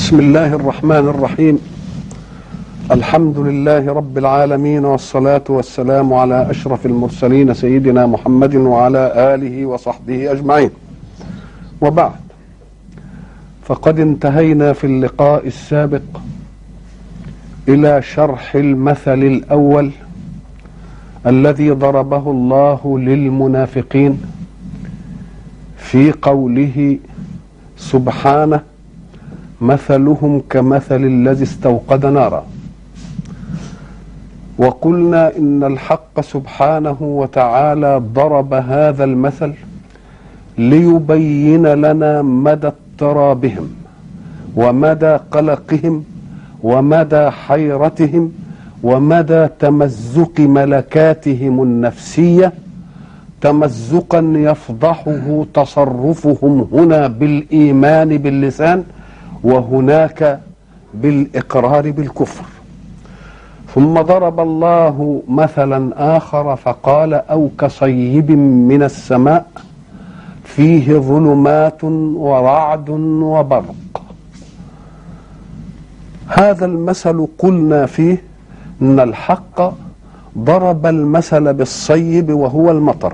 بسم الله الرحمن الرحيم الحمد لله رب العالمين والصلاة والسلام على أشرف المرسلين سيدنا محمد وعلى آله وصحبه أجمعين وبعد فقد انتهينا في اللقاء السابق إلى شرح المثل الأول الذي ضربه الله للمنافقين في قوله سبحانه مثلهم كمثل الذي استوقد نارا وقلنا ان الحق سبحانه وتعالى ضرب هذا المثل ليبين لنا مدى اضطرابهم ومدى قلقهم ومدى حيرتهم ومدى تمزق ملكاتهم النفسيه تمزقا يفضحه تصرفهم هنا بالايمان باللسان وهناك بالاقرار بالكفر ثم ضرب الله مثلا اخر فقال او كصيب من السماء فيه ظلمات ورعد وبرق هذا المثل قلنا فيه ان الحق ضرب المثل بالصيب وهو المطر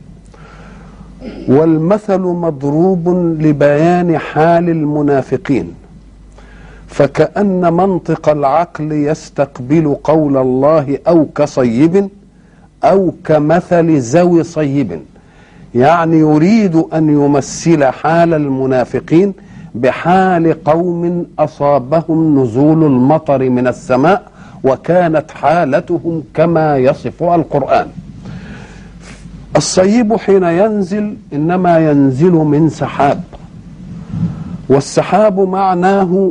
والمثل مضروب لبيان حال المنافقين فكأن منطق العقل يستقبل قول الله أو كصيب أو كمثل ذوي صيب يعني يريد أن يمثل حال المنافقين بحال قوم أصابهم نزول المطر من السماء وكانت حالتهم كما يصفها القرآن الصيب حين ينزل انما ينزل من سحاب والسحاب معناه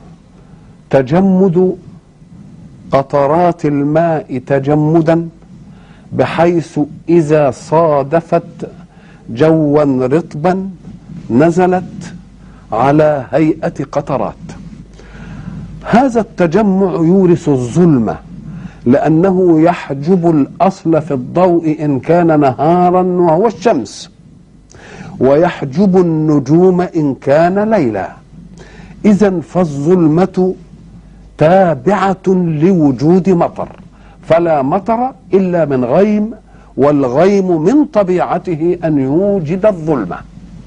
تجمد قطرات الماء تجمدا بحيث اذا صادفت جوا رطبا نزلت على هيئه قطرات هذا التجمع يورث الظلمه لأنه يحجب الأصل في الضوء إن كان نهارا وهو الشمس ويحجب النجوم إن كان ليلا إذا فالظلمة تابعة لوجود مطر فلا مطر إلا من غيم والغيم من طبيعته أن يوجد الظلمة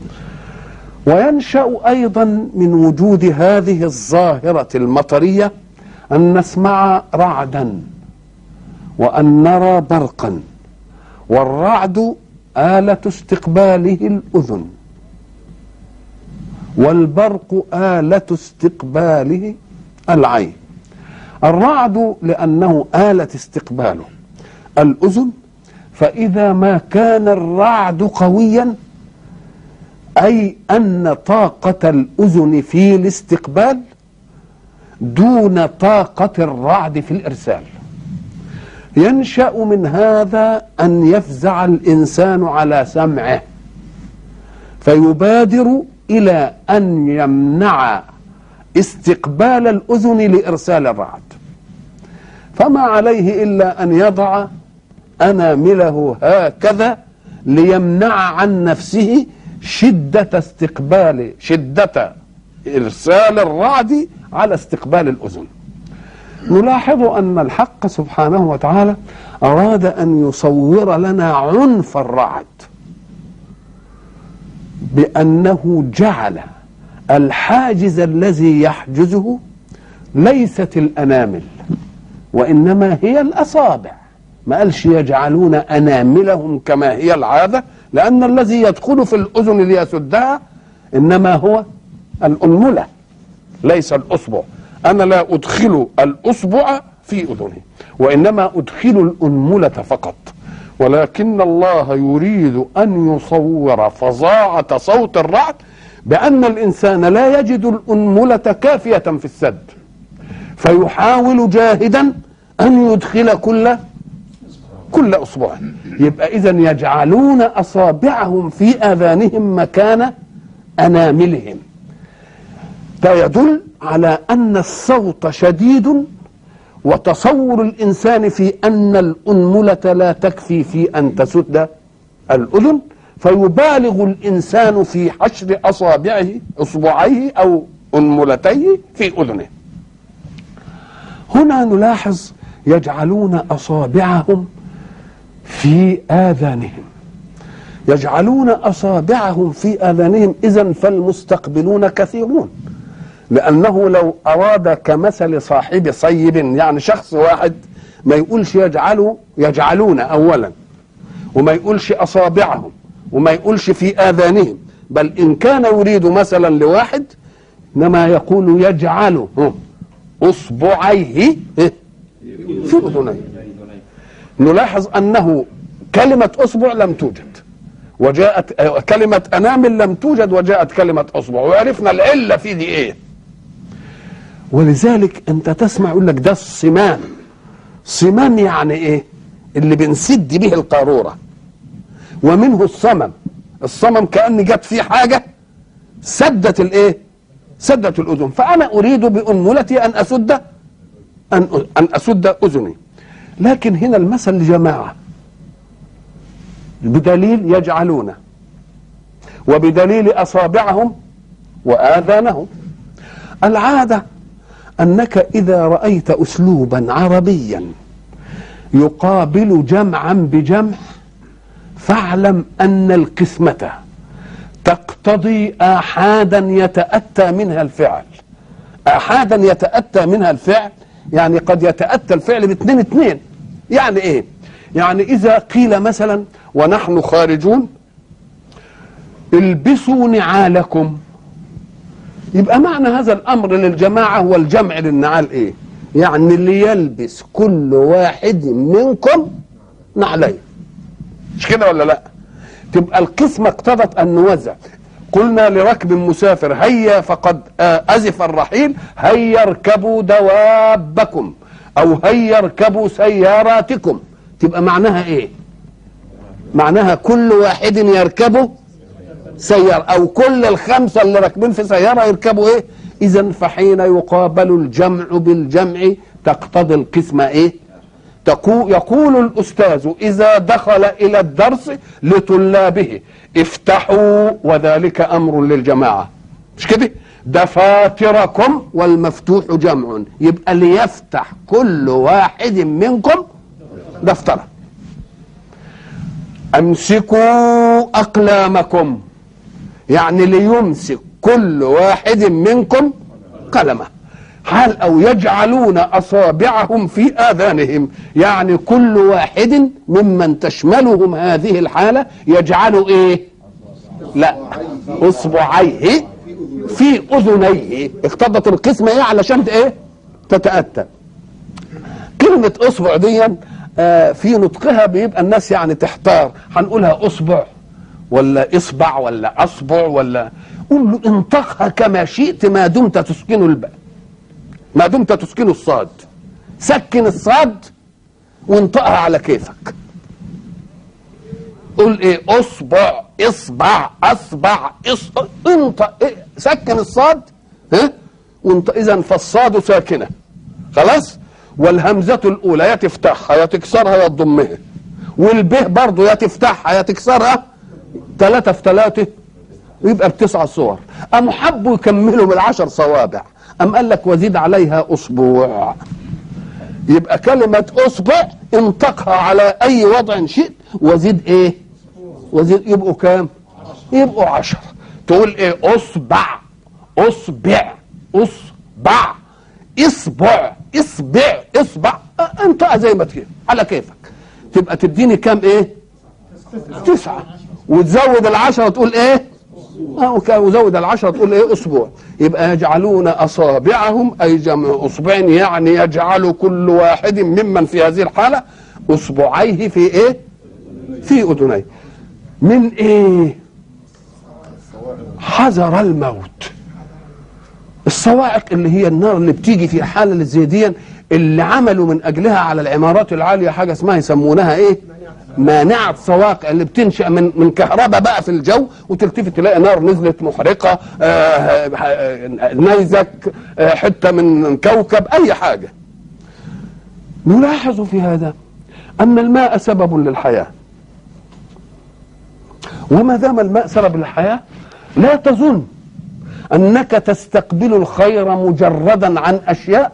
وينشأ أيضا من وجود هذه الظاهرة المطرية أن نسمع رعدا وأن نرى برقا والرعد آلة استقباله الأذن والبرق آلة استقباله العين الرعد لأنه آلة استقباله الأذن فإذا ما كان الرعد قويا أي أن طاقة الأذن في الاستقبال دون طاقة الرعد في الإرسال ينشا من هذا ان يفزع الانسان على سمعه فيبادر الى ان يمنع استقبال الاذن لارسال الرعد فما عليه الا ان يضع انامله هكذا ليمنع عن نفسه شده استقبال شده ارسال الرعد على استقبال الاذن نلاحظ أن الحق سبحانه وتعالى أراد أن يصور لنا عنف الرعد بأنه جعل الحاجز الذي يحجزه ليست الأنامل وإنما هي الأصابع ما قالش يجعلون أناملهم كما هي العادة لأن الذي يدخل في الأذن ليسدها إنما هو الأنملة ليس الأصبع أنا لا أدخل الأصبع في أذنه وإنما أدخل الأنملة فقط ولكن الله يريد أن يصور فظاعة صوت الرعد بأن الإنسان لا يجد الأنملة كافية في السد فيحاول جاهدا أن يدخل كل كل أصبع يبقى إذا يجعلون أصابعهم في آذانهم مكان أناملهم ده يدل على أن الصوت شديد وتصور الإنسان في أن الأنملة لا تكفي في أن تسد الأذن فيبالغ الإنسان في حشر أصابعه إصبعيه أو أنملتيه في أذنه هنا نلاحظ يجعلون أصابعهم في آذانهم يجعلون أصابعهم في آذانهم إذا فالمستقبلون كثيرون لأنه لو أراد كمثل صاحب صيب يعني شخص واحد ما يقولش يجعلوا يجعلون أولا وما يقولش أصابعهم وما يقولش في آذانهم بل إن كان يريد مثلا لواحد إنما يقول يجعل أصبعيه في أذنيه نلاحظ أنه كلمة أصبع لم توجد وجاءت كلمة أنامل لم توجد وجاءت كلمة أصبع وعرفنا العلة في دي إيه ولذلك أنت تسمع يقول لك ده الصمام صمام يعني إيه اللي بنسد به القارورة ومنه الصمم الصمم كأن جت فيه حاجة سدت الإيه سدت الأذن فأنا أريد بأنملتي أن أسد أن أن أسد أذني لكن هنا المثل لجماعة بدليل يجعلون وبدليل أصابعهم وآذانهم العادة أنك إذا رأيت أسلوبا عربيا يقابل جمعا بجمع فاعلم أن القسمة تقتضي آحادا يتأتى منها الفعل آحادا يتأتى منها الفعل يعني قد يتأتى الفعل باثنين اثنين يعني ايه يعني إذا قيل مثلا ونحن خارجون البسوا نعالكم يبقى معنى هذا الأمر للجماعة والجمع للنعال إيه يعني اللي يلبس كل واحد منكم نعلين مش كده ولا لا تبقى القسمة اقتضت أن نوزع قلنا لركب مسافر هيا فقد أزف الرحيل هيا اركبوا دوابكم أو هيا اركبوا سياراتكم تبقى معناها إيه معناها كل واحد يركبه سيارة أو كل الخمسة اللي راكبين في سيارة يركبوا إيه إذا فحين يقابل الجمع بالجمع تقتضي القسمة إيه يقول الأستاذ إذا دخل إلى الدرس لطلابه افتحوا وذلك أمر للجماعة مش كده دفاتركم والمفتوح جمع يبقى ليفتح كل واحد منكم دفتره امسكوا اقلامكم يعني ليمسك كل واحد منكم قلمه حال او يجعلون اصابعهم في اذانهم يعني كل واحد ممن تشملهم هذه الحاله يجعل ايه لا اصبعيه في اذنيه اقتضت القسمه ايه علشان ايه تتاتى كلمه اصبع دي آه في نطقها بيبقى الناس يعني تحتار هنقولها اصبع ولا اصبع ولا اصبع ولا قول له انطقها كما شئت ما دمت تسكن الباء ما دمت تسكن الصاد سكن الصاد وانطقها على كيفك قول ايه اصبع اصبع اصبع اصبع انطق إيه؟ سكن الصاد ها وانت اذا فالصاد ساكنه خلاص والهمزه الاولى يا تفتحها يا تكسرها يا تضمها والبه برضه يا تفتحها يا تكسرها ثلاثة في ثلاثة يبقى بتسع صور أم حبوا يكملوا بالعشر صوابع أم قال لك وزيد عليها أسبوع يبقى كلمة أصبع انطقها على أي وضع شئت وزيد إيه وزيد يبقوا كام يبقوا عشر تقول إيه أصبع أصبع أصبع اصبع اصبع اصبع انطقها زي ما تكيف على كيفك تبقى تديني كام ايه تسعة وتزود العشرة وتقول ايه اه وزود العشرة تقول ايه اسبوع يبقى يجعلون اصابعهم اي جمع اصبعين يعني يجعل كل واحد ممن في هذه الحالة اصبعيه في ايه في اذنيه من ايه حذر الموت الصواعق اللي هي النار اللي بتيجي في حالة اللي زي دي اللي عملوا من اجلها على العمارات العالية حاجة اسمها يسمونها ايه مانعة صواقع اللي بتنشأ من من كهرباء بقى في الجو وتلتفت تلاقي نار نزلت محرقة آه نيزك آه حتة من كوكب أي حاجة نلاحظ في هذا أن الماء سبب للحياة وما دام الماء سبب للحياة لا تظن انك تستقبل الخير مجردا عن اشياء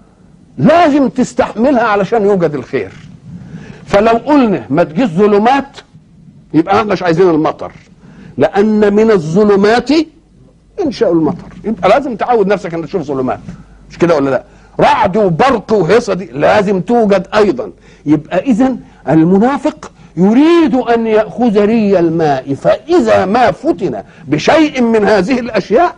لازم تستحملها علشان يوجد الخير فلو قلنا ما تجيش ظلمات يبقى احنا مش عايزين المطر لان من الظلمات انشاء المطر يبقى لازم تعود نفسك ان تشوف ظلمات مش كده ولا لا رعد وبرق وهيصه دي لازم توجد ايضا يبقى اذا المنافق يريد ان ياخذ ري الماء فاذا ما فتن بشيء من هذه الاشياء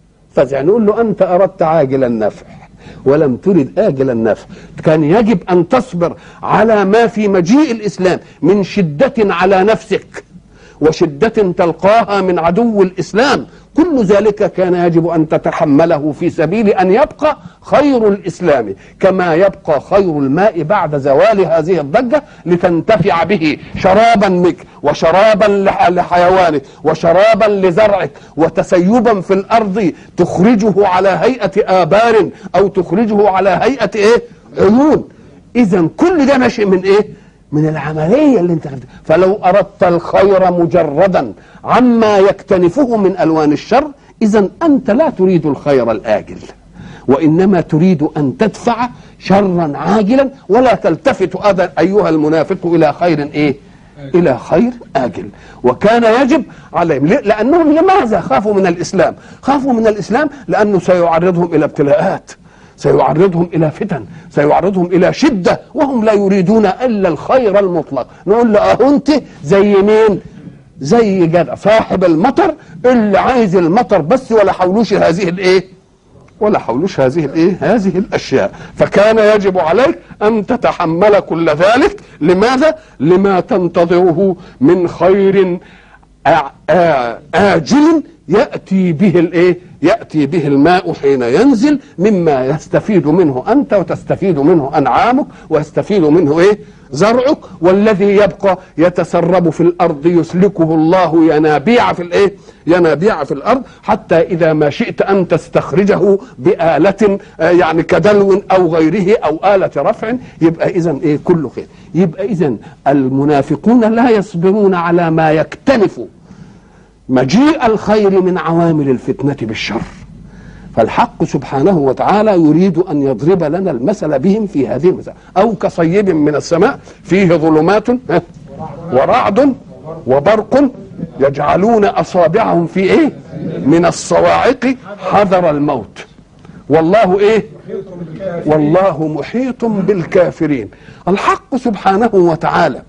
فزع نقول له انت اردت عاجل النفع ولم ترد آجل النفع كان يجب أن تصبر على ما في مجيء الإسلام من شدة على نفسك وشدة تلقاها من عدو الإسلام كل ذلك كان يجب أن تتحمله في سبيل أن يبقى خير الإسلام كما يبقى خير الماء بعد زوال هذه الضجة لتنتفع به شرابا منك وشرابا لح- لحيوانك وشرابا لزرعك وتسيبا في الأرض تخرجه على هيئة آبار أو تخرجه على هيئة إيه عيون إذا كل ده ناشئ من إيه من العملية اللي انت خدتها فلو أردت الخير مجردا عما يكتنفه من ألوان الشر إذا أنت لا تريد الخير الآجل وإنما تريد أن تدفع شرا عاجلا ولا تلتفت أبدا أيها المنافق إلى خير إيه إلى خير آجل وكان يجب عليهم ليه؟ لأنهم لماذا خافوا من الإسلام خافوا من الإسلام لأنه سيعرضهم إلى ابتلاءات سيعرضهم الى فتن سيعرضهم الى شده وهم لا يريدون الا الخير المطلق نقول له اهو انت زي مين زي جدع صاحب المطر اللي عايز المطر بس ولا حولوش هذه الايه ولا حولوش هذه الايه هذه الاشياء فكان يجب عليك ان تتحمل كل ذلك لماذا لما تنتظره من خير آ- آ- آجل يأتي به الإيه؟ يأتي به الماء حين ينزل مما يستفيد منه أنت وتستفيد منه أنعامك ويستفيد منه إيه؟ زرعك والذي يبقى يتسرب في الأرض يسلكه الله ينابيع في الإيه؟ ينابيع في الأرض حتى إذا ما شئت أن تستخرجه بآلة آه، يعني كدلو أو غيره أو آلة رفع يبقى إذا إيه كله خير يبقى إذا المنافقون لا يصبرون على ما يكتنف مجيء الخير من عوامل الفتنة بالشر فالحق سبحانه وتعالى يريد أن يضرب لنا المثل بهم في هذه المسألة أو كصيب من السماء فيه ظلمات ها، ورعد وبرق يجعلون أصابعهم في إيه من الصواعق حذر الموت والله إيه والله محيط بالكافرين الحق سبحانه وتعالى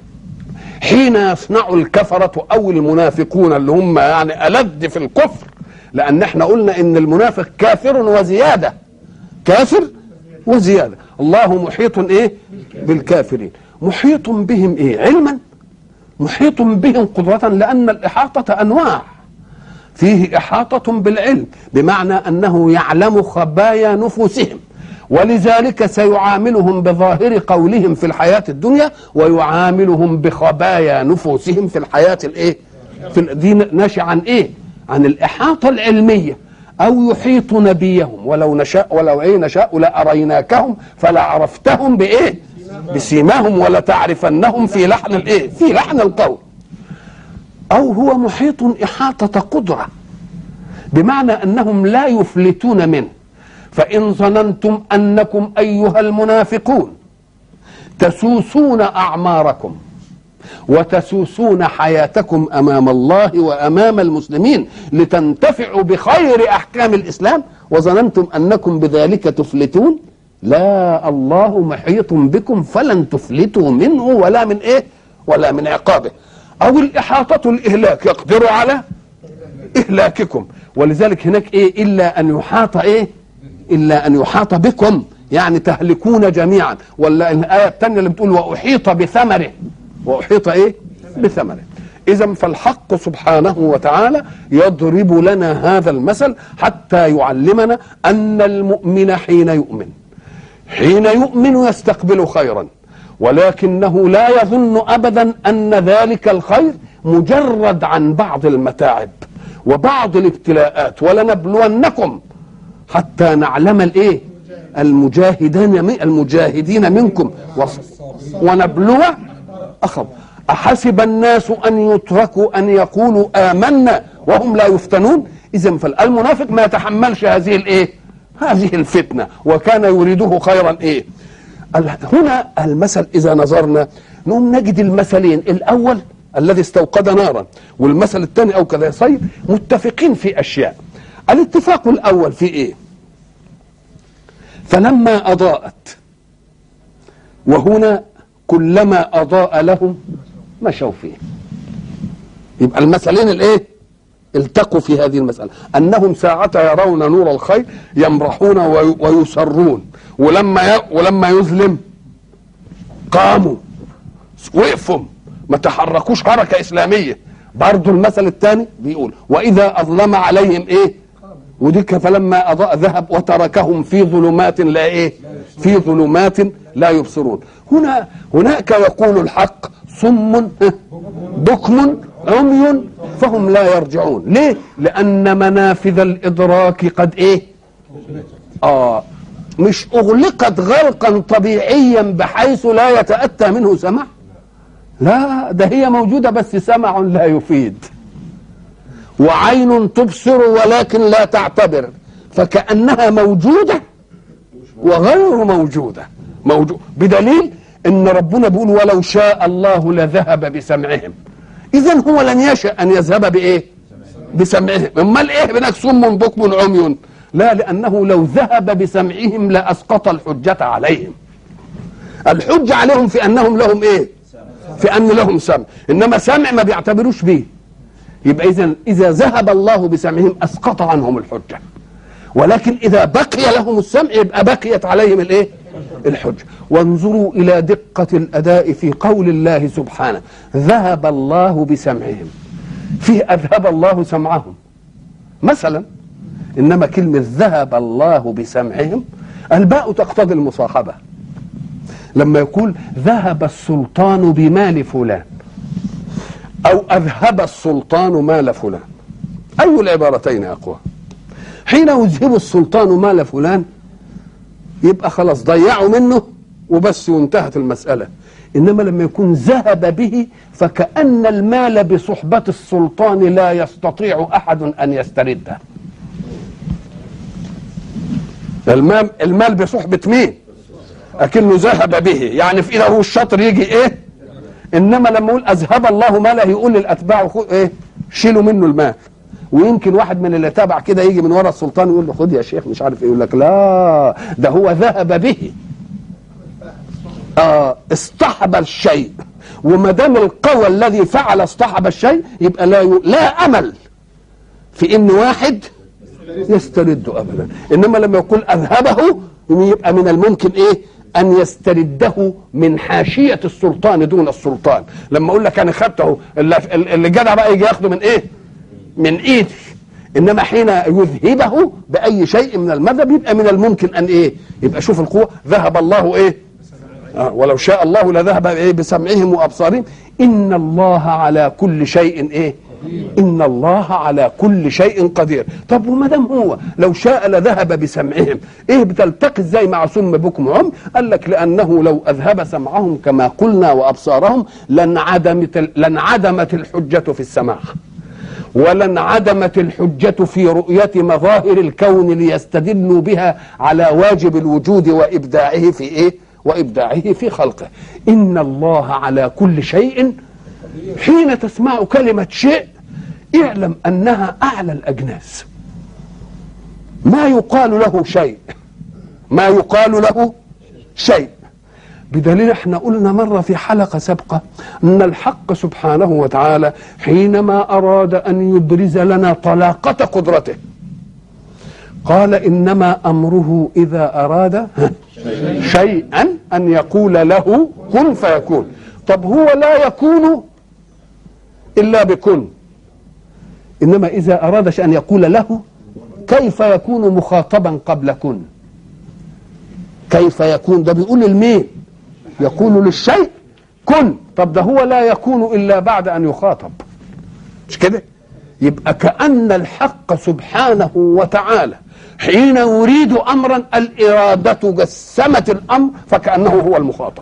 حين يصنع الكفرة أو المنافقون اللي هم يعني ألد في الكفر لأن احنا قلنا إن المنافق كافر وزيادة كافر وزيادة الله محيط إيه بالكافرين محيط بهم إيه علما محيط بهم قدرة لأن الإحاطة أنواع فيه إحاطة بالعلم بمعنى أنه يعلم خبايا نفوسهم ولذلك سيعاملهم بظاهر قولهم في الحياة الدنيا ويعاملهم بخبايا نفوسهم في الحياة الإيه؟ في ال- دي ناشئ عن إيه؟ عن الإحاطة العلمية أو يحيط نبيهم ولو نشاء ولو إيه نشاء لأريناكهم فلعرفتهم بإيه؟ بسيماهم ولتعرفنهم في لحن الإيه؟ في لحن القول أو هو محيط إحاطة قدرة بمعنى أنهم لا يفلتون منه فإن ظننتم أنكم أيها المنافقون تسوسون أعماركم وتسوسون حياتكم أمام الله وأمام المسلمين لتنتفعوا بخير أحكام الإسلام وظننتم أنكم بذلك تفلتون لا الله محيط بكم فلن تفلتوا منه ولا من إيه ولا من عقابه أو الإحاطة الإهلاك يقدر على إهلاككم ولذلك هناك إيه إلا أن يحاط إيه إلا أن يحاط بكم يعني تهلكون جميعا ولا الآية الثانية اللي بتقول وأحيط بثمره وأحيط إيه بثمره إذا فالحق سبحانه وتعالى يضرب لنا هذا المثل حتى يعلمنا أن المؤمن حين يؤمن حين يؤمن يستقبل خيرا ولكنه لا يظن ابدا ان ذلك الخير مجرد عن بعض المتاعب وبعض الابتلاءات ولنبلونكم حتى نعلم الايه المجاهدين من المجاهدين منكم وص- ونبلو اخذ احسب الناس ان يتركوا ان يقولوا امنا وهم لا يفتنون اذا فالمنافق ما يتحملش هذه الايه هذه الفتنه وكان يريده خيرا ايه هنا المثل اذا نظرنا نقوم نجد المثلين الاول الذي استوقد نارا والمثل الثاني او كذا صيد متفقين في اشياء الاتفاق الاول في ايه فلما اضاءت وهنا كلما اضاء لهم مشوا فيه يبقى المثلين الايه التقوا في هذه المسألة أنهم ساعة يرون نور الخير يمرحون ويسرون ولما ولما يظلم قاموا وقفوا ما تحركوش حركة إسلامية برضو المثل الثاني بيقول وإذا أظلم عليهم إيه وديك فلما أضاء ذهب وتركهم في ظلمات لا إيه في ظلمات لا يبصرون هنا هناك يقول الحق صم بكم عمي فهم لا يرجعون ليه لأن منافذ الإدراك قد إيه آه مش أغلقت غلقا طبيعيا بحيث لا يتأتى منه سمع لا ده هي موجودة بس سمع لا يفيد وعين تبصر ولكن لا تعتبر فكأنها موجودة وغير موجودة موجود بدليل ان ربنا بيقول ولو شاء الله لذهب بسمعهم اذا هو لن يشاء ان يذهب بايه بسمعهم امال ايه هناك صم بكم عمي لا لانه لو ذهب بسمعهم لاسقط الحجه عليهم الحجه عليهم في انهم لهم ايه في ان لهم سمع انما سمع ما بيعتبروش به يبقى اذا اذا ذهب الله بسمعهم اسقط عنهم الحجه ولكن اذا بقي لهم السمع يبقى بقيت عليهم الايه الحجه وانظروا الى دقه الاداء في قول الله سبحانه ذهب الله بسمعهم فيه اذهب الله سمعهم مثلا انما كلمه ذهب الله بسمعهم الباء تقتضي المصاحبه لما يقول ذهب السلطان بمال فلان او اذهب السلطان مال فلان اي العبارتين اقوى حين يذهب السلطان مال فلان يبقى خلاص ضيعوا منه وبس وانتهت المسألة إنما لما يكون ذهب به فكأن المال بصحبة السلطان لا يستطيع أحد أن يسترده المال, المال بصحبة مين أكنه ذهب به يعني في إيده الشطر يجي إيه إنما لما يقول أذهب الله ماله يقول للأتباع إيه شيلوا منه المال ويمكن واحد من اللي تابع كده يجي من ورا السلطان يقول له خد يا شيخ مش عارف ايه يقول لك لا ده هو ذهب به آه اصطحب الشيء وما دام القوى الذي فعل اصطحب الشيء يبقى لا ي... لا امل في ان واحد يسترده ابدا انما لما يقول اذهبه يبقى من الممكن ايه ان يسترده من حاشيه السلطان دون السلطان لما اقول لك انا خدته اللي, اللي جدع بقى يجي ياخده من ايه من ايدي انما حين يذهبه باي شيء من المذهب يبقى من الممكن ان ايه يبقى شوف القوه ذهب الله ايه آه ولو شاء الله لذهب ايه بسمعهم وابصارهم ان الله على كل شيء ايه ان الله على كل شيء قدير طب وما دام هو لو شاء لذهب بسمعهم ايه بتلتقي ازاي مع سم بكم عم قال لك لانه لو اذهب سمعهم كما قلنا وابصارهم لانعدمت لانعدمت الحجه في السماع ولانعدمت الحجة في رؤية مظاهر الكون ليستدلوا بها على واجب الوجود وإبداعه في إيه؟ وإبداعه في خلقه إن الله على كل شيء حين تسمع كلمة شيء اعلم أنها أعلى الأجناس ما يقال له شيء ما يقال له شيء بدليل احنا قلنا مرة في حلقة سابقة أن الحق سبحانه وتعالى حينما أراد أن يبرز لنا طلاقة قدرته قال إنما أمره إذا أراد شيئا أن يقول له كن فيكون طب هو لا يكون إلا بكن إنما إذا أراد أن يقول له كيف يكون مخاطبا قبل كن كيف يكون ده بيقول للمين يقول للشيء كن طب ده هو لا يكون الا بعد ان يخاطب مش كده يبقى كان الحق سبحانه وتعالى حين يريد امرا الاراده جسمت الامر فكانه هو المخاطب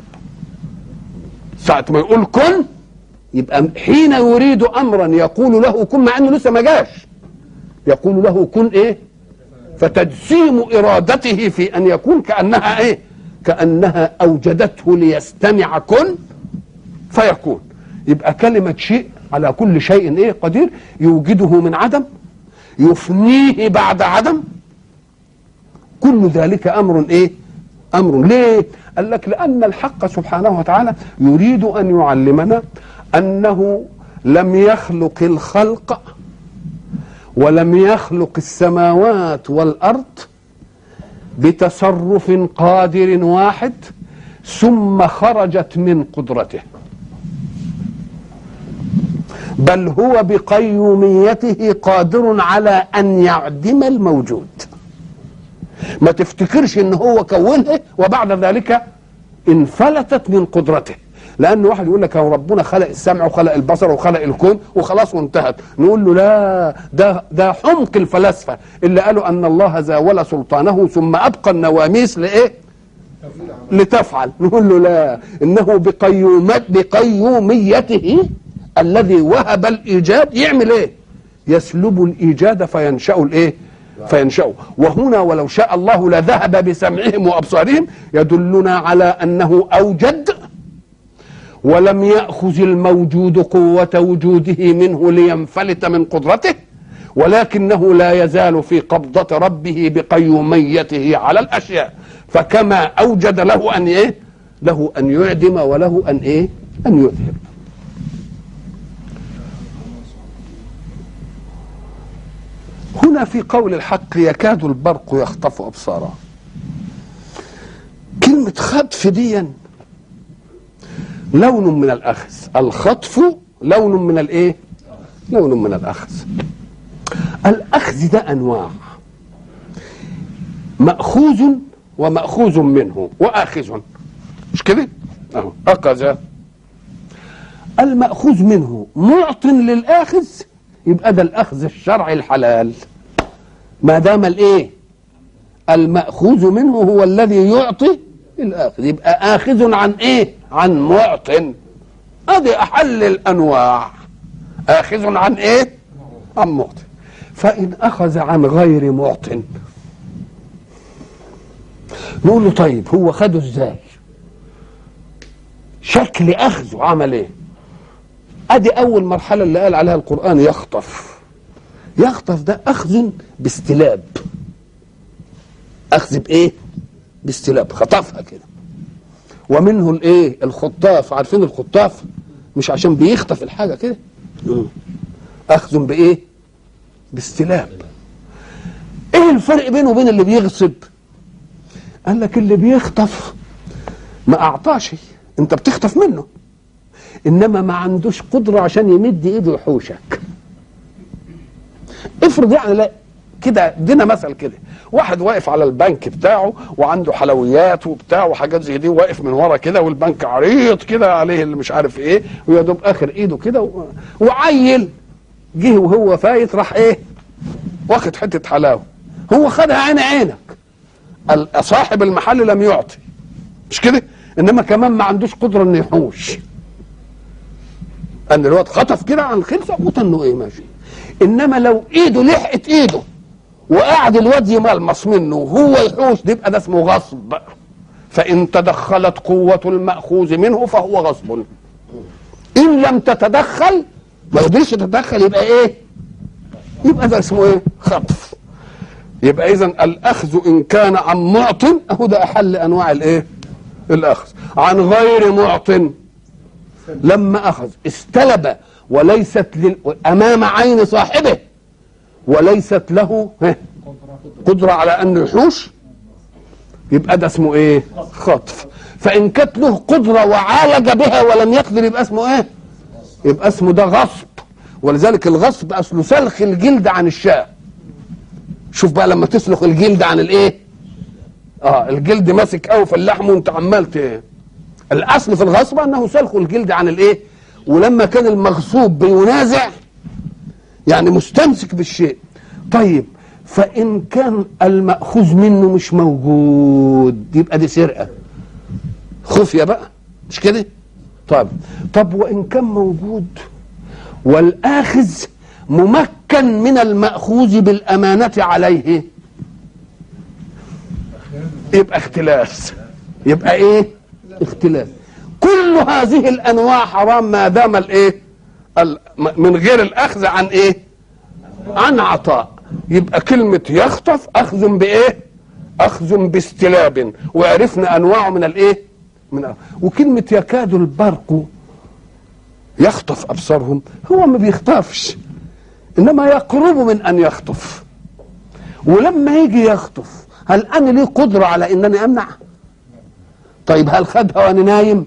ساعه ما يقول كن يبقى حين يريد امرا يقول له كن مع انه لسه ما جاش يقول له كن ايه فتجسيم ارادته في ان يكون كانها ايه كانها اوجدته ليستمع كن فيكون يبقى كلمه شيء على كل شيء ايه قدير يوجده من عدم يفنيه بعد عدم كل ذلك امر ايه امر ليه قال لك لان الحق سبحانه وتعالى يريد ان يعلمنا انه لم يخلق الخلق ولم يخلق السماوات والارض بتصرف قادر واحد ثم خرجت من قدرته بل هو بقيوميته قادر على ان يعدم الموجود ما تفتكرش ان هو كونها وبعد ذلك انفلتت من قدرته لان واحد يقول لك هو ربنا خلق السمع وخلق البصر وخلق الكون وخلاص وانتهت نقول له لا ده ده حمق الفلاسفه اللي قالوا ان الله زاول سلطانه ثم ابقى النواميس لايه لتفعل نقول له لا انه بقيومت بقيوميته الذي وهب الايجاد يعمل ايه يسلب الايجاد فينشا الايه فينشأ وهنا ولو شاء الله لذهب بسمعهم وأبصارهم يدلنا على أنه أوجد ولم يأخذ الموجود قوة وجوده منه لينفلت من قدرته ولكنه لا يزال في قبضة ربه بقيوميته على الأشياء فكما أوجد له أن إيه له أن يعدم وله أن إيه أن يذهب هنا في قول الحق يكاد البرق يخطف أبصارهم كلمة خطف دي لون من الأخذ الخطف لون من الإيه لون من الأخذ الأخذ ده أنواع مأخوذ ومأخوذ منه وآخذ مش كده أهو أخذ المأخوذ منه معط للآخذ يبقى ده الأخذ الشرعي الحلال ما دام الإيه المأخوذ منه هو الذي يعطي الآخذ يبقى آخذ عن إيه عن معط هذه أحل الأنواع آخذ عن إيه عن معط فإن أخذ عن غير معط نقول له طيب هو خده ازاي شكل اخذه عمل ايه ادي اول مرحله اللي قال عليها القران يخطف يخطف ده اخذ باستلاب اخذ بايه باستلاب خطفها كده ومنه الايه الخطاف عارفين الخطاف مش عشان بيخطف الحاجه كده اخذ بايه باستلاب ايه الفرق بينه وبين اللي بيغصب قال لك اللي بيخطف ما اعطاش انت بتخطف منه انما ما عندوش قدره عشان يمد ايده يحوشك افرض يعني لا كده ادينا مثل كده واحد واقف على البنك بتاعه وعنده حلويات وبتاع وحاجات زي دي واقف من ورا كده والبنك عريض كده عليه اللي مش عارف ايه ويا دوب اخر ايده كده و... وعيل جه وهو فايت راح ايه واخد حته حلاوه هو خدها عين عينك صاحب المحل لم يعطي مش كده انما كمان ما عندوش قدره انه يحوش ان الواد خطف كده عن الخلفه وتنه ايه ماشي انما لو ايده لحقت ايده وقعد الواد يملمص منه وهو يحوش ده يبقى ده اسمه غصب فان تدخلت قوه الماخوذ منه فهو غصب ان لم تتدخل ما قدرش تتدخل يبقى ايه يبقى ده اسمه ايه خطف يبقى اذا الاخذ ان كان عن معط اهو ده احل انواع الايه الاخذ عن غير معط لما اخذ استلب وليست لل... امام عين صاحبه وليست له قدرة على أن يحوش يبقى ده اسمه ايه خطف فإن كانت له قدرة وعالج بها ولم يقدر يبقى اسمه ايه يبقى اسمه ده غصب ولذلك الغصب أصله سلخ الجلد عن الشاة شوف بقى لما تسلخ الجلد عن الايه اه الجلد ماسك قوي في اللحم وانت عمال ايه الاصل في الغصب انه سلخ الجلد عن الايه ولما كان المغصوب بينازع يعني مستمسك بالشيء طيب فان كان الماخوذ منه مش موجود يبقى دي سرقه خفيه بقى مش كده طيب طب وان كان موجود والاخذ ممكن من المأخوذ بالأمانة عليه يبقى اختلاس يبقى ايه اختلاس كل هذه الانواع حرام ما دام الايه ال- من غير الاخذ عن ايه عن عطاء يبقى كلمة يخطف أخذ بإيه؟ أخذ باستلاب وعرفنا أنواعه من الإيه؟ من وكلمة يكاد البرق يخطف أبصارهم هو ما بيخطفش إنما يقرب من أن يخطف ولما يجي يخطف هل أنا لي قدرة على إنني أمنع؟ طيب هل خدها وأنا نايم؟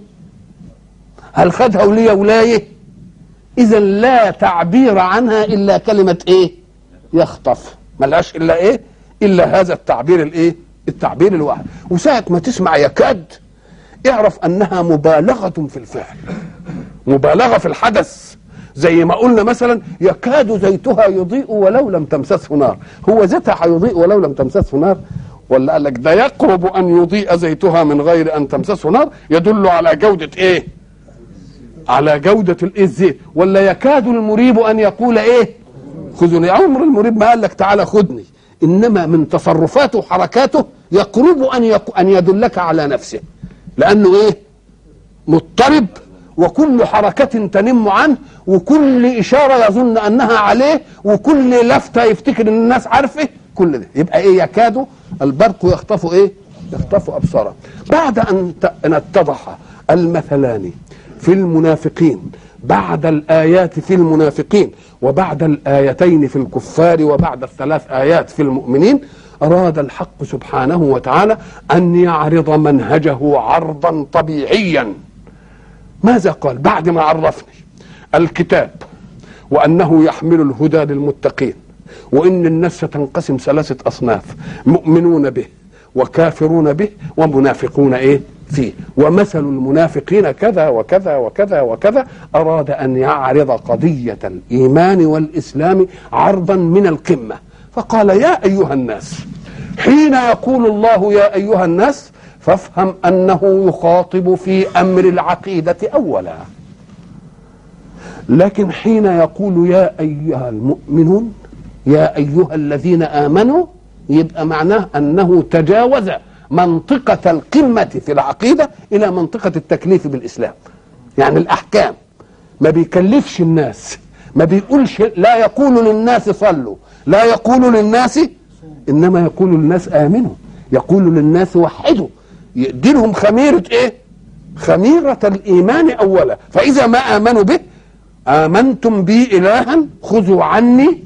هل خدها ولي ولايه؟ إذا لا تعبير عنها إلا كلمة إيه؟ يخطف ملهاش إلا إيه؟ إلا هذا التعبير الإيه؟ التعبير الواحد وساعة ما تسمع يكاد اعرف أنها مبالغة في الفعل مبالغة في الحدث زي ما قلنا مثلا يكاد زيتها يضيء ولو لم تمسسه نار هو زيتها هيضيء ولو لم تمسسه نار ولا قال لك ده يقرب ان يضيء زيتها من غير ان تمسسه نار يدل على جودة ايه على جودة الايه الزيت ولا يكاد المريب ان يقول ايه خذني عمر المريب ما قال لك تعالى خذني انما من تصرفاته وحركاته يقرب ان يق... ان يدلك على نفسه لانه ايه مضطرب وكل حركة تنم عنه وكل إشارة يظن أنها عليه وكل لفتة يفتكر أن الناس عارفه كل ده يبقى إيه يكاد البرق يخطف إيه يخطف أبصاره بعد أن ت- أن اتضح المثلان في المنافقين بعد الآيات في المنافقين وبعد الآيتين في الكفار وبعد الثلاث آيات في المؤمنين أراد الحق سبحانه وتعالى أن يعرض منهجه عرضا طبيعيا ماذا قال بعد ما عرفني الكتاب وأنه يحمل الهدى للمتقين وإن الناس ستنقسم ثلاثة أصناف مؤمنون به وكافرون به ومنافقون إيه فيه ومثل المنافقين كذا وكذا وكذا وكذا أراد أن يعرض قضية الإيمان والإسلام عرضا من القمة فقال يا أيها الناس حين يقول الله يا أيها الناس فافهم أنه يخاطب في أمر العقيدة أولا لكن حين يقول يا أيها المؤمنون يا أيها الذين آمنوا يبقى معناه أنه تجاوز منطقة القمة في العقيدة إلى منطقة التكليف بالإسلام يعني الأحكام ما بيكلفش الناس ما بيقولش لا يقول للناس صلوا لا يقول للناس إنما يقول للناس آمنوا يقول للناس وحدوا يديلهم خميرة إيه خميرة الإيمان أولا فإذا ما آمنوا به آمنتم بي إلها خذوا عني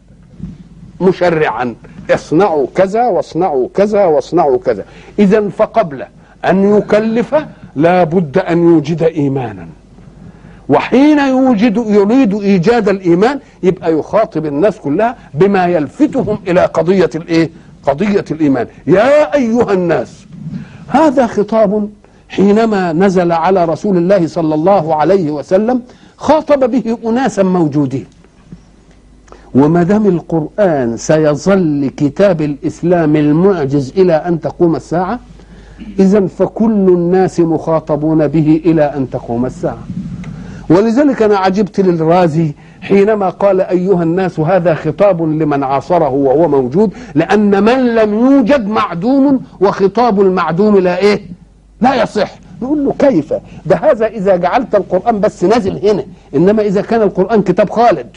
مشرعا اصنعوا كذا واصنعوا كذا واصنعوا كذا إذا فقبل أن يكلف لا بد أن يوجد إيمانا وحين يوجد يريد إيجاد الإيمان يبقى يخاطب الناس كلها بما يلفتهم إلى قضية الإيه قضية الإيمان يا أيها الناس هذا خطاب حينما نزل على رسول الله صلى الله عليه وسلم خاطب به أناسا موجودين وما دام القرآن سيظل كتاب الإسلام المعجز إلى أن تقوم الساعة إذا فكل الناس مخاطبون به إلى أن تقوم الساعة ولذلك أنا عجبت للرازي حينما قال أيها الناس هذا خطاب لمن عاصره وهو موجود لأن من لم يوجد معدوم وخطاب المعدوم لا إيه لا يصح نقول له كيف ده هذا إذا جعلت القرآن بس نازل هنا إنما إذا كان القرآن كتاب خالد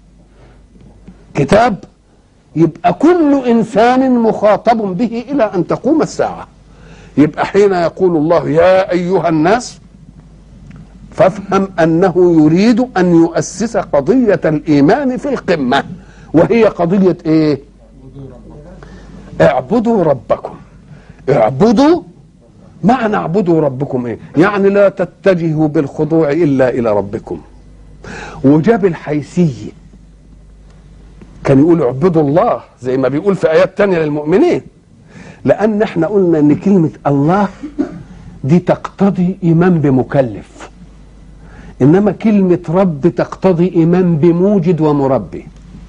كتاب يبقى كل إنسان مخاطب به إلى أن تقوم الساعة يبقى حين يقول الله يا أيها الناس فافهم أنه يريد أن يؤسس قضية الإيمان في القمة وهي قضية إيه اعبدوا ربكم اعبدوا معنى اعبدوا ربكم ايه يعني لا تتجهوا بالخضوع الا الى ربكم وجاب الحيثيه كان يقول اعبدوا الله زي ما بيقول في ايات تانية للمؤمنين لان احنا قلنا ان كلمه الله دي تقتضي ايمان بمكلف انما كلمه رب تقتضي ايمان بموجد ومربي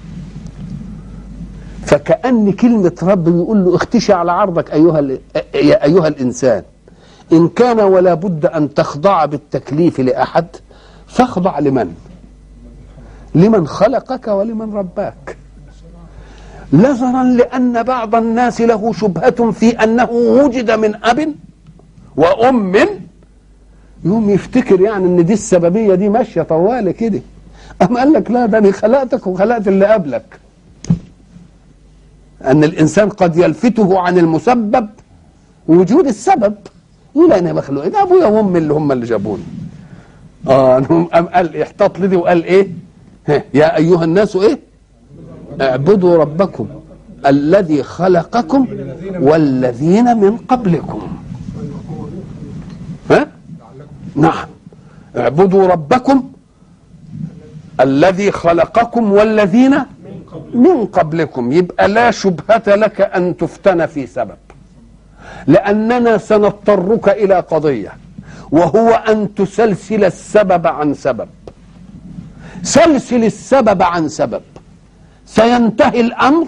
فكأن كلمة رب بيقول له اختشي على عرضك أيها ال- يا أيها الإنسان إن كان ولا بد أن تخضع بالتكليف لأحد فاخضع لمن لمن خلقك ولمن رباك نظرا لأن بعض الناس له شبهة في أنه وجد من أب وأم يوم يفتكر يعني ان دي السببيه دي ماشيه طوالي كده أم قال لك لا ده انا خلقتك وخلقت اللي قبلك ان الانسان قد يلفته عن المسبب وجود السبب يقول انا مخلوق ده ابويا وامي اللي هم اللي جابوني اه أم قال احتاط لدي وقال ايه ها يا ايها الناس ايه اعبدوا ربكم الذي خلقكم والذين من قبلكم ها نعم اعبدوا ربكم الذي خلقكم والذين من قبلكم يبقى لا شبهة لك أن تفتن في سبب لأننا سنضطرك إلى قضية وهو أن تسلسل السبب عن سبب سلسل السبب عن سبب سينتهي الأمر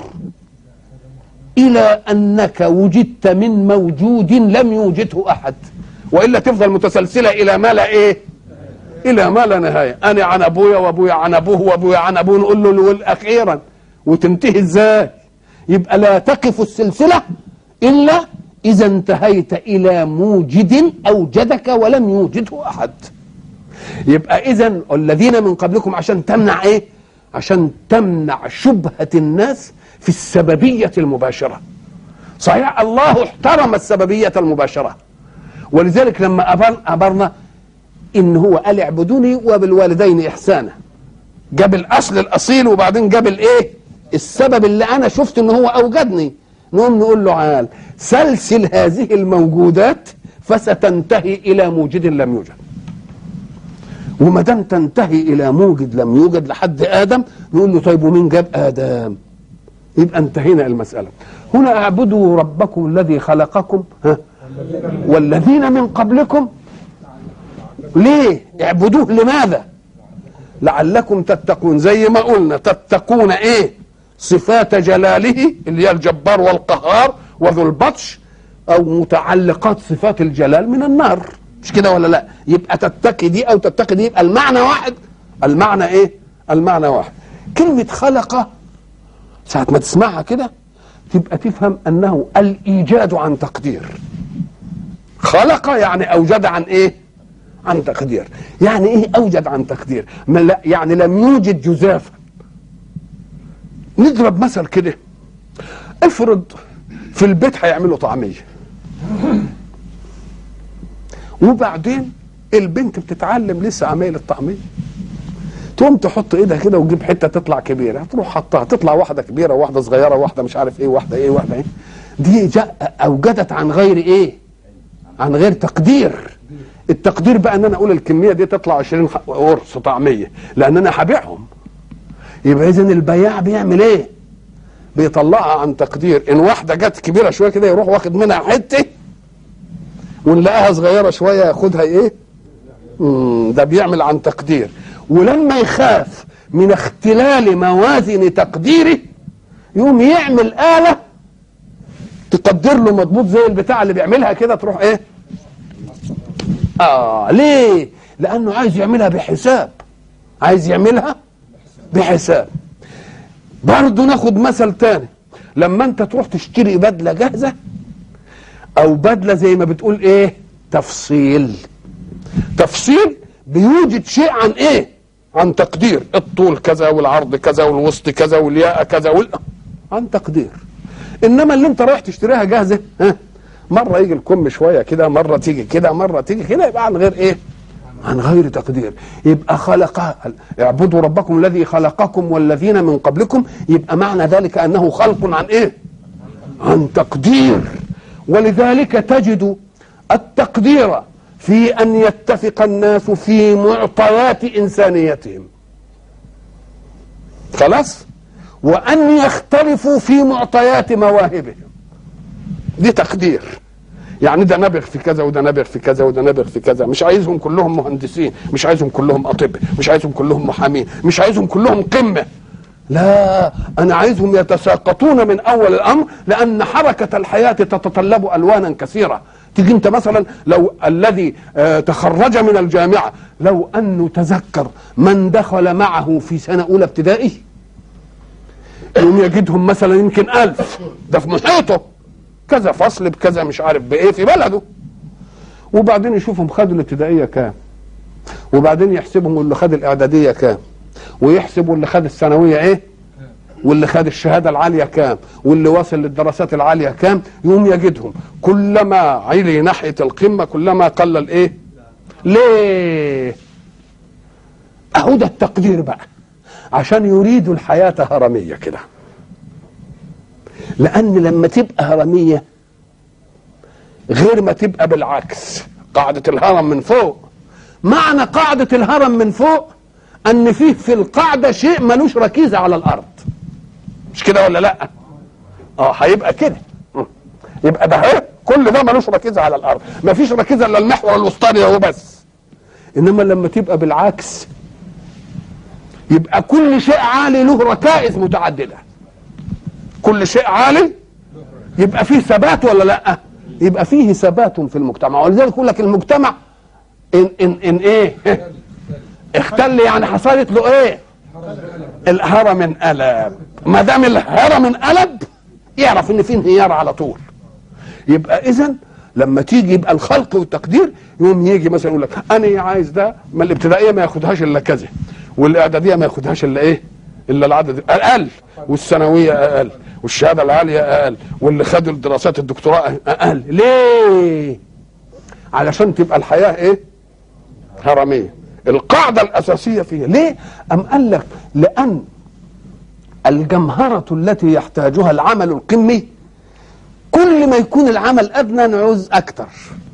إلى أنك وجدت من موجود لم يوجده أحد والا تفضل متسلسله الى ما لا ايه الى ما لا نهايه انا عن ابويا وابويا عن ابوه وابويا عن ابوه نقول له نقول اخيرا وتنتهي ازاي يبقى لا تقف السلسله الا اذا انتهيت الى موجد اوجدك ولم يوجده احد يبقى اذا الذين من قبلكم عشان تمنع ايه عشان تمنع شبهه الناس في السببيه المباشره صحيح الله احترم السببيه المباشره ولذلك لما أبر أبرنا إن هو قال اعبدوني وبالوالدين إحسانا جاب الأصل الأصيل وبعدين جاب الإيه السبب اللي أنا شفت إن هو أوجدني نقوم نقول له عال سلسل هذه الموجودات فستنتهي إلى موجد لم يوجد وما دام تنتهي إلى موجد لم يوجد لحد آدم نقول له طيب ومين جاب آدم يبقى انتهينا المسألة هنا اعبدوا ربكم الذي خلقكم ها والذين من قبلكم ليه اعبدوه لماذا لعلكم تتقون زي ما قلنا تتقون ايه صفات جلاله اللي هي الجبار والقهار وذو البطش او متعلقات صفات الجلال من النار مش كده ولا لا يبقى تتقي دي او تتقي دي يبقى المعنى واحد المعنى ايه المعنى واحد كلمة خلق ساعة ما تسمعها كده تبقى تفهم انه الايجاد عن تقدير خلق يعني اوجد عن ايه عن تقدير يعني ايه اوجد عن تقدير ما لا يعني لم يوجد جزافا نضرب مثل كده افرض في البيت هيعملوا طعميه وبعدين البنت بتتعلم لسه عمايل الطعميه تقوم تحط ايدها كده وتجيب حته تطلع كبيره تروح حطها تطلع واحده كبيره وواحده صغيره وواحده مش عارف ايه واحده ايه واحده ايه دي جاء اوجدت عن غير ايه عن غير تقدير التقدير بقى ان انا اقول الكميه دي تطلع 20 قرص طعميه لان انا هبيعهم يبقى اذا البياع بيعمل ايه بيطلعها عن تقدير ان واحده جت كبيره شويه كده يروح واخد منها حته ونلاقيها صغيره شويه ياخدها ايه مم ده بيعمل عن تقدير ولما يخاف من اختلال موازن تقديره يقوم يعمل آلة تقدر له مضبوط زي البتاع اللي بيعملها كده تروح ايه اه ليه لانه عايز يعملها بحساب عايز يعملها بحساب برضه ناخد مثل تاني لما انت تروح تشتري بدله جاهزه او بدله زي ما بتقول ايه تفصيل تفصيل بيوجد شيء عن ايه عن تقدير الطول كذا والعرض كذا والوسط كذا والياء كذا وال... عن تقدير انما اللي انت رايح تشتريها جاهزه ها مره يجي الكم شويه كده مره تيجي كده مره تيجي كده يبقى عن غير ايه عن غير تقدير يبقى خلق اعبدوا ربكم الذي خلقكم والذين من قبلكم يبقى معنى ذلك انه خلق عن ايه عن تقدير ولذلك تجد التقدير في ان يتفق الناس في معطيات انسانيتهم خلاص وان يختلفوا في معطيات مواهبهم دي تقدير يعني ده نابغ في كذا وده نابغ في كذا وده نابغ في كذا مش عايزهم كلهم مهندسين مش عايزهم كلهم اطباء مش عايزهم كلهم محامين مش عايزهم كلهم قمه لا انا عايزهم يتساقطون من اول الامر لان حركه الحياه تتطلب الوانا كثيره تيجي انت مثلا لو الذي آه، تخرج من الجامعه لو انه تذكر من دخل معه في سنه اولى ابتدائي يوم يجدهم مثلا يمكن ألف ده في محيطه كذا فصل بكذا مش عارف بايه في بلده وبعدين يشوفهم خدوا الابتدائيه كام وبعدين يحسبهم اللي خد الاعداديه كام ويحسبوا اللي خد الثانويه ايه واللي خد الشهاده العاليه كام واللي واصل للدراسات العاليه كام يقوم يجدهم كلما علي ناحيه القمه كلما قل الايه ليه اهو ده التقدير بقى عشان يريدوا الحياه هرميه كده لان لما تبقى هرميه غير ما تبقى بالعكس قاعده الهرم من فوق معنى قاعده الهرم من فوق ان فيه في القاعده شيء ملوش ركيزه على الارض مش كده ولا لا اه هيبقى كده م. يبقى ده اهي كل ده ملوش ركيزه على الارض مفيش ركيزه الا المحور الوسطاني هو بس انما لما تبقى بالعكس يبقى كل شيء عالي له ركائز متعدده كل شيء عالي يبقى فيه ثبات ولا لا يبقى فيه ثبات في المجتمع ولذلك يقول لك المجتمع ان ان ان ايه اختل يعني حصلت له ايه الهرم انقلب ما دام الهرم انقلب يعرف ان في انهيار على طول يبقى اذا لما تيجي يبقى الخلق والتقدير يقوم يجي مثلا يقول لك انا عايز ده ما الابتدائيه ما ياخدهاش الا كذا والاعداديه ما ياخدهاش الا ايه الا العدد اقل والثانويه اقل والشهاده العاليه اقل واللي خدوا الدراسات الدكتوراه اقل ليه علشان تبقى الحياه ايه هرميه القاعده الاساسيه فيها ليه ام قال لك لان الجمهره التي يحتاجها العمل القمي كل ما يكون العمل ادنى نعوز اكتر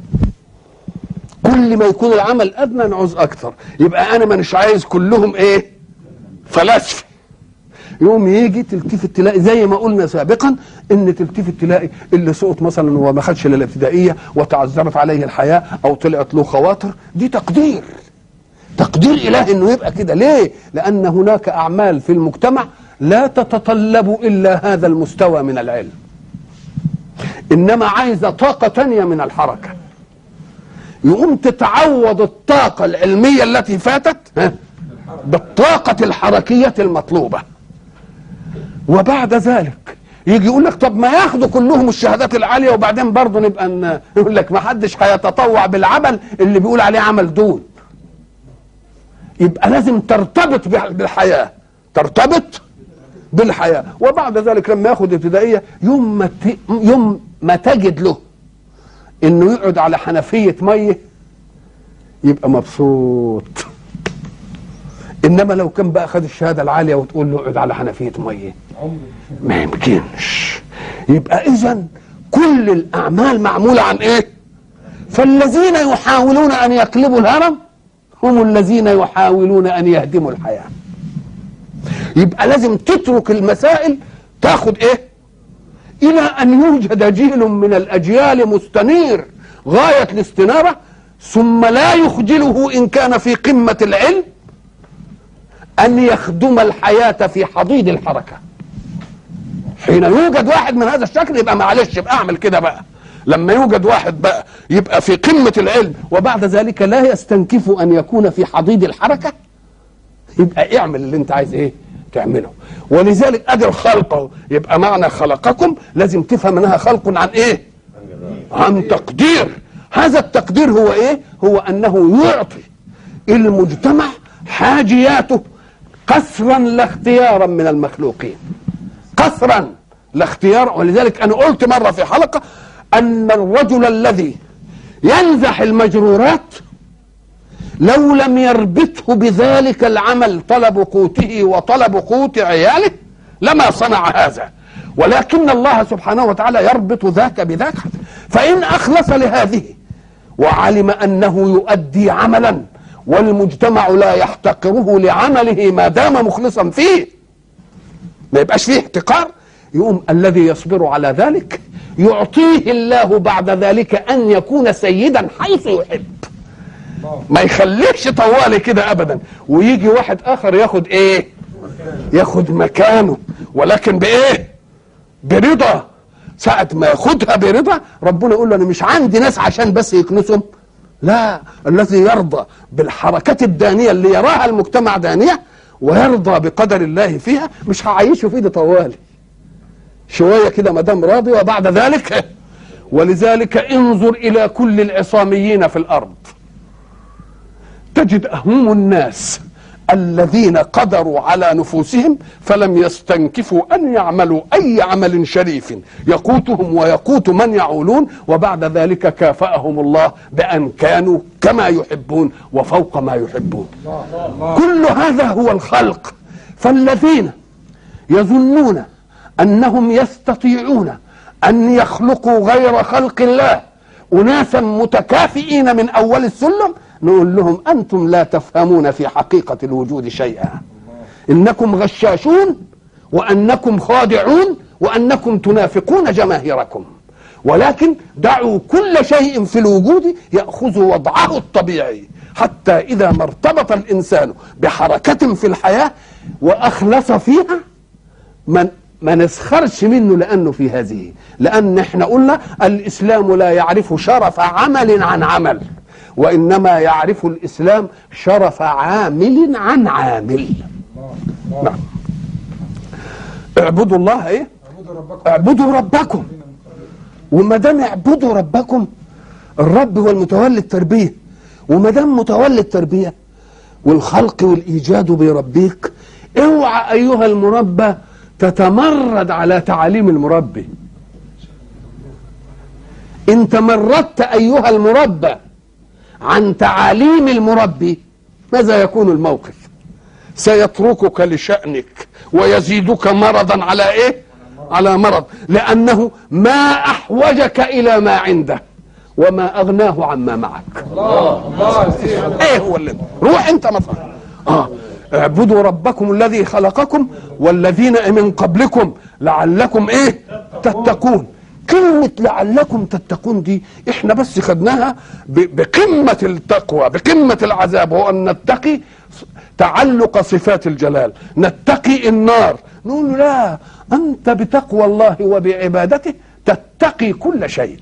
كل ما يكون العمل ادنى نعوز اكتر يبقى انا مانيش عايز كلهم ايه فلاسفه يوم يجي تلتفت تلاقي زي ما قلنا سابقا ان تلتفت تلاقي اللي سقط مثلا وما خدش الا الابتدائيه وتعذرت عليه الحياه او طلعت له خواطر دي تقدير تقدير الهي انه يبقى كده ليه لان هناك اعمال في المجتمع لا تتطلب الا هذا المستوى من العلم انما عايزه طاقه تانية من الحركه يقوم تتعوض الطاقه العلميه التي فاتت ها، بالطاقه الحركيه المطلوبه وبعد ذلك يجي يقول لك طب ما ياخدوا كلهم الشهادات العاليه وبعدين برضه نبقى ن- يقول لك ما حدش هيتطوع بالعمل اللي بيقول عليه عمل دون يبقى لازم ترتبط بح- بالحياه ترتبط بالحياه وبعد ذلك لما ياخد ابتدائيه يوم ما ت- يوم ما تجد له انه يقعد على حنفيه ميه يبقى مبسوط انما لو كان بقى خد الشهاده العاليه وتقول له اقعد على حنفيه ميه ما يمكنش يبقى اذا كل الاعمال معموله عن ايه فالذين يحاولون ان يقلبوا الهرم هم الذين يحاولون ان يهدموا الحياه يبقى لازم تترك المسائل تاخد ايه الى ان يوجد جيل من الاجيال مستنير غايه الاستناره ثم لا يخجله ان كان في قمه العلم ان يخدم الحياه في حضيض الحركه حين يوجد واحد من هذا الشكل يبقى معلش يبقى اعمل كده بقى لما يوجد واحد بقى يبقى في قمه العلم وبعد ذلك لا يستنكف ان يكون في حضيض الحركه يبقى اعمل اللي انت عايز ايه تعمله ولذلك ادي الخلق أهو. يبقى معنى خلقكم لازم تفهم انها خلق عن ايه عن تقدير هذا التقدير هو ايه هو انه يعطي المجتمع حاجياته قسرا لا اختيارا من المخلوقين قسرا لا اختيار ولذلك انا قلت مره في حلقه ان الرجل الذي ينزح المجرورات لو لم يربطه بذلك العمل طلب قوته وطلب قوت عياله لما صنع هذا ولكن الله سبحانه وتعالى يربط ذاك بذاك فإن أخلص لهذه وعلم أنه يؤدي عملا والمجتمع لا يحتقره لعمله ما دام مخلصا فيه ما يبقاش فيه احتقار يقوم الذي يصبر على ذلك يعطيه الله بعد ذلك أن يكون سيدا حيث يحب ما يخليكش طوالي كده ابدا ويجي واحد اخر ياخد ايه ياخد مكانه ولكن بايه برضا ساعة ما ياخدها برضا ربنا يقول له أنا مش عندي ناس عشان بس يكنسهم لا الذي يرضى بالحركات الدانية اللي يراها المجتمع دانية ويرضى بقدر الله فيها مش هعيشه في ايدي طوالي شوية كده ما دام راضي وبعد ذلك ولذلك انظر إلى كل العصاميين في الأرض تجد هم الناس الذين قدروا على نفوسهم فلم يستنكفوا ان يعملوا اي عمل شريف يقوتهم ويقوت من يعولون وبعد ذلك كافاهم الله بان كانوا كما يحبون وفوق ما يحبون كل هذا هو الخلق فالذين يظنون انهم يستطيعون ان يخلقوا غير خلق الله اناسا متكافئين من اول السلم نقول لهم انتم لا تفهمون في حقيقه الوجود شيئا انكم غشاشون وانكم خادعون وانكم تنافقون جماهيركم ولكن دعوا كل شيء في الوجود ياخذ وضعه الطبيعي حتى اذا ما ارتبط الانسان بحركه في الحياه واخلص فيها من ما نسخرش منه لانه في هذه لان احنا قلنا الاسلام لا يعرف شرف عمل عن عمل وانما يعرف الاسلام شرف عامل عن عامل نعم اعبدوا الله ايه اعبدوا ربكم وما دام اعبدوا ربكم الرب هو المتولي التربيه وما دام متولي التربيه والخلق والايجاد بيربيك اوعى ايها المربى تتمرد على تعاليم المربي ان تمردت ايها المربى عن تعاليم المربي ماذا يكون الموقف سيتركك لشأنك ويزيدك مرضا على ايه على مرض لأنه ما أحوجك إلى ما عنده وما أغناه عما معك ايه هو اللي روح انت مثلا اه اعبدوا ربكم الذي خلقكم والذين من قبلكم لعلكم ايه تتقون كلمة لعلكم تتقون دي احنا بس خدناها بقمة التقوى بقمة العذاب وهو ان نتقي تعلق صفات الجلال نتقي النار نقول لا انت بتقوى الله وبعبادته تتقي كل شيء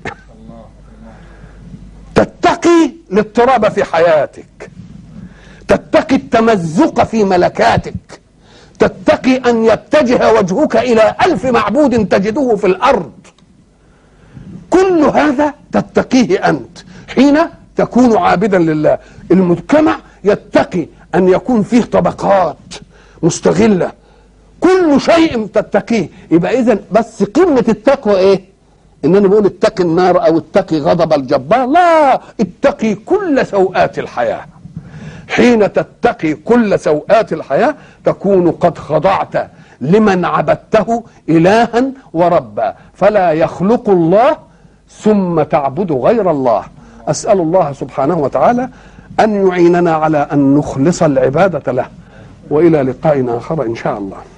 تتقي الاضطراب في حياتك تتقي التمزق في ملكاتك تتقي ان يتجه وجهك الى الف معبود تجده في الارض كل هذا تتقيه أنت حين تكون عابدا لله المجتمع يتقي أن يكون فيه طبقات مستغلة كل شيء تتقيه يبقى إذا بس قمة التقوى إيه إن أنا بقول اتقي النار أو اتقي غضب الجبار لا اتقي كل سوءات الحياة حين تتقي كل سوءات الحياة تكون قد خضعت لمن عبدته إلها وربا فلا يخلق الله ثم تعبد غير الله اسال الله سبحانه وتعالى ان يعيننا على ان نخلص العباده له والى لقاء اخر ان شاء الله